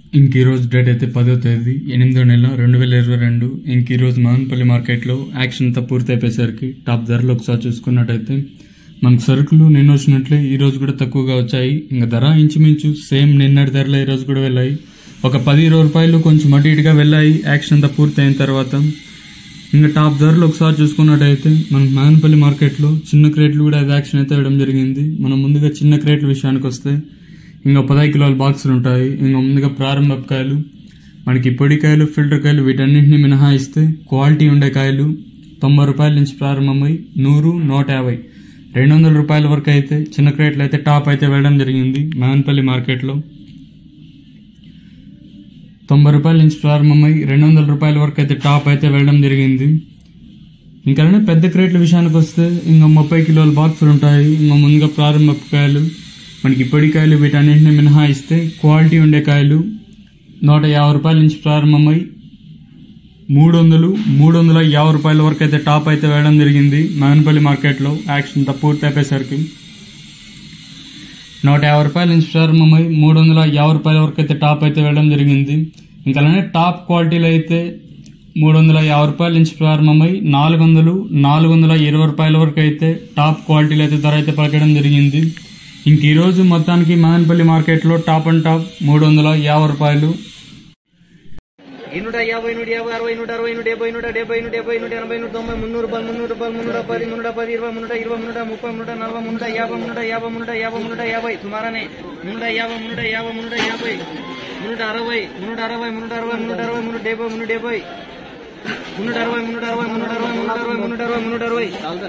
ఇంక ఈ రోజు డేట్ అయితే పదో తేదీ ఎనిమిదో నెల రెండు వేల ఇరవై రెండు ఇంక ఈ రోజు మదనపల్లి మార్కెట్లో యాక్షన్ అంతా పూర్తి అయిపోయేసరికి టాప్ ధరలు ఒకసారి చూసుకున్నట్టయితే మనకు సరుకులు నిన్న వచ్చినట్లే ఈ రోజు కూడా తక్కువగా వచ్చాయి ఇంకా ధర ఇంచుమించు సేమ్ నిన్నటి ధరలే ఈ రోజు కూడా వెళ్ళాయి ఒక పది ఇరవై రూపాయలు కొంచెం అటు ఇటుగా వెళ్ళాయి యాక్షన్ అంతా పూర్తి అయిన తర్వాత ఇంకా టాప్ ధరలు ఒకసారి చూసుకున్నట్టయితే మన మదనపల్లి మార్కెట్లో చిన్న క్రేట్లు కూడా అది యాక్షన్ అయితే ఇవ్వడం జరిగింది మనం ముందుగా చిన్న క్రేట్ల విషయానికి వస్తే ఇంకా పదహైదు కిలోల బాక్సులు ఉంటాయి ఇంకా ముందుగా ప్రారంభ కాయలు మనకి పొడి కాయలు ఫిల్టర్ కాయలు వీటన్నింటినీ మినహాయిస్తే క్వాలిటీ ఉండే కాయలు తొంభై రూపాయల నుంచి ప్రారంభమై నూరు నూట యాభై రెండు వందల రూపాయల వరకు అయితే చిన్న క్రేట్లు అయితే టాప్ అయితే వెళ్ళడం జరిగింది మదనపల్లి మార్కెట్లో తొంభై రూపాయల నుంచి ప్రారంభమై రెండు వందల రూపాయల వరకు అయితే టాప్ అయితే వెళ్ళడం జరిగింది ఇంకా అలానే పెద్ద క్రేట్ల విషయానికి వస్తే ఇంకా ముప్పై కిలోల బాక్సులు ఉంటాయి ఇంకా ముందుగా ప్రారంభ కాయలు మనకి పొడి కాయలు వీటన్నింటిని మినహాయిస్తే క్వాలిటీ ఉండే కాయలు నూట యాభై రూపాయల నుంచి ప్రారంభమై మూడు వందలు మూడు వందల యాభై రూపాయల వరకు అయితే టాప్ అయితే వేయడం జరిగింది మదనపల్లి మార్కెట్లో యాక్షన్ తా పూర్తి అయిపోయేసరికి నూట యాభై రూపాయల నుంచి ప్రారంభమై మూడు వందల యాభై రూపాయల వరకు అయితే టాప్ అయితే వెళ్ళడం జరిగింది ఇంకా అలానే టాప్ క్వాలిటీలో అయితే మూడు వందల యాభై రూపాయల నుంచి ప్రారంభమై నాలుగు వందలు నాలుగు వందల ఇరవై రూపాయల వరకు అయితే టాప్ క్వాలిటీలో అయితే ధర అయితే పలకడం జరిగింది ఇంక ఈ రోజు మొత్తానికి మదనపల్లి మార్కెట్లో టాప్ అండ్ టాప్ మూడు వందల యాభై రూపాయలు ఈ నూట యాభై నూట యాభై అరవై నూట అరవై నూట డెబ్బై నూట డెబ్బై నూట డెబ్బై నూట ఎనభై నూట తొంభై మున్నూరు రూపాయలు మున్నూరు రూపాయలు మున్నూట పది మున్నూట పది ఇరవై మున్నూట ఇరవై మున్నూట ముప్పై మున్నూట నలభై మున్నూట యాభై మున్నూట యాభై మున్నూట యాభై మున్నూట యాభై సుమారనే మున్నూట యాభై మున్నూట యాభై మున్నూట యాభై మున్నూట అరవై మున్నూట అరవై మున్నూట అరవై మున్నూట అరవై మున్నూట డెబ్బై మున్నూట డెబ్బై మున్నూట అరవై మున్నూట అరవై మున్నూట అరవై మున్నూట అరవై మున్నూట అరవై మున్నూట అరవై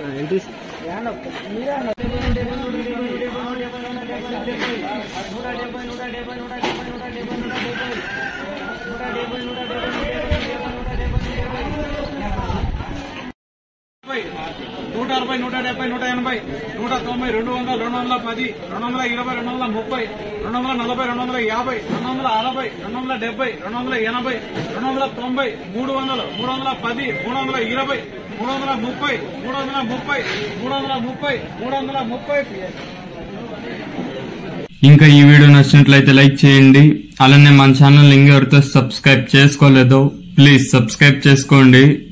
నూట అరవై నూట డెబ్బై నూట ఎనభై నూట తొంభై రెండు వందల రెండు వందల పది రెండు వందల ఇరవై రెండు వందల ముప్పై రెండు వందల నలభై రెండు వందల యాభై రెండు వందల అరవై రెండు వందల డెబ్బై రెండు వందల ఎనభై రెండు వందల తొంభై మూడు వందలు మూడు వందల పది మూడు వందల ఇరవై మూడు వందల ముప్పై మూడు వందల ముప్పై మూడు వందల ముప్పై మూడు వందల ముప్పై ఇంకా ఈ వీడియో నచ్చినట్లయితే లైక్ చేయండి అలానే మన ఛానల్ ఇంకెవరితో సబ్స్క్రైబ్ చేసుకోలేదో ప్లీజ్ సబ్స్క్రైబ్ చేసుకోండి